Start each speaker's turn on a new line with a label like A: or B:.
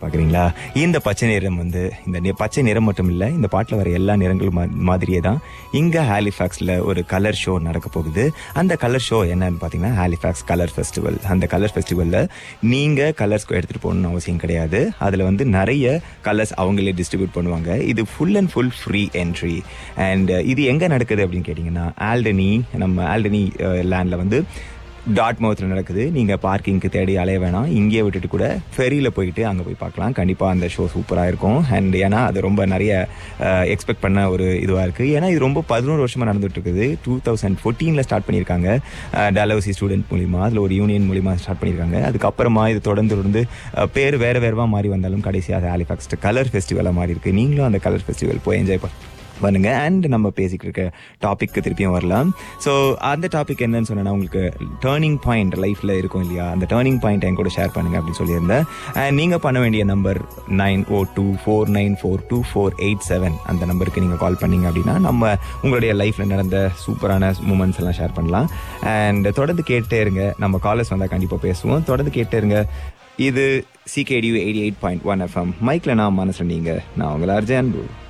A: பார்க்குறீங்களா இந்த பச்சை நிறம் வந்து இந்த நி- பச்சை நிறம் மட்டும் இல்லை இந்த பாட்டில் வர எல்லா நிறங்களும் மா- மாதிரியே தான் இங்கே ஹாலிஃபேக்ஸில் ஒரு கலர் ஷோ நடக்க போகுது அந்த கலர் ஷோ என்னன்னு பார்த்தீங்கன்னா ஹாலிஃபேக்ஸ் கலர் ஃபெஸ்டிவல் அந்த கலர் ஃபெஸ்டிவலில் நீங்கள் கலர்ஸ் எடுத்துகிட்டு போகணும்னு அவசியம் கிடையாது அதில் வந்து நிறைய கலர்ஸ் அவங்களே டிஸ்ட்ரிபியூட் பண்ணுவாங்க இது full and full free entry and இது எங்கே நடக்குது அப்படின்னு கேட்டிங்கன்னா ஆல்டனி நம்ம ஆல்டனி லேண்டில் வந்து டாட் மவுத்தில் நடக்குது நீங்கள் பார்க்கிங்க்கு தேடி அலைய வேணாம் இங்கேயே விட்டுட்டு கூட ஃபெரியில் போயிட்டு அங்கே போய் பார்க்கலாம் கண்டிப்பாக அந்த ஷோ சூப்பராக இருக்கும் அண்ட் ஏன்னா அது ரொம்ப நிறைய எக்ஸ்பெக்ட் பண்ண ஒரு இதுவாக இருக்குது ஏன்னா இது ரொம்ப பதினோரு வருஷமாக நடந்துட்டு இருக்குது டூ தௌசண்ட் ஃபோர்டீனில் ஸ்டார்ட் பண்ணியிருக்காங்க டலோசி ஸ்டூடெண்ட் மூலிமா அதில் ஒரு யூனியன் மூலிமா ஸ்டார்ட் பண்ணியிருக்காங்க அதுக்கப்புறமா இது தொடர்ந்து தொடர்ந்து அஹ், பேர் வேறு வேறுவா மாறி வந்தாலும் கடைசியாக ஹாலிஃபேக்ஸ் கலர் ஃபெஸ்டிவலாக மாறி இருக்கு நீங்களும் அந்த கலர் ஃபெஸ்டிவல் போய் என்ஜாய் பண்ண பண்ணுங்க அண்ட் நம்ம பேசிக்கிட்டு இருக்க டாபிக்கு திருப்பியும் வரலாம் ஸோ அந்த டாபிக் என்னன்னு சொன்னா உங்களுக்கு டேர்னிங் பாயிண்ட் லைஃப்ல இருக்கும் இல்லையா அந்த டேர்னிங் பாயிண்ட் என் கூட ஷேர் பண்ணுங்க அப்படின்னு சொல்லியிருந்தேன் அண்ட் நீங்க பண்ண வேண்டிய number nine o two four nine four two four eight seven அந்த நம்பருக்கு நீங்க கால் பண்ணீங்க அப்படின்னா நம்ம உங்களுடைய லைஃப்ல நடந்த சூப்பரான மூமெண்ட்ஸ் எல்லாம் ஷேர் பண்ணலாம் அண்ட் தொடர்ந்து கேட்டே இருங்க நம்ம காலர்ஸ் வந்தால் கண்டிப்பாக பேசுவோம் தொடர்ந்து கேட்டே இருங்க இது CKDU eighty eight point one FM மைக்கில் நான் மனசில் நீங்கள் நான் உங்களை அர்ஜன்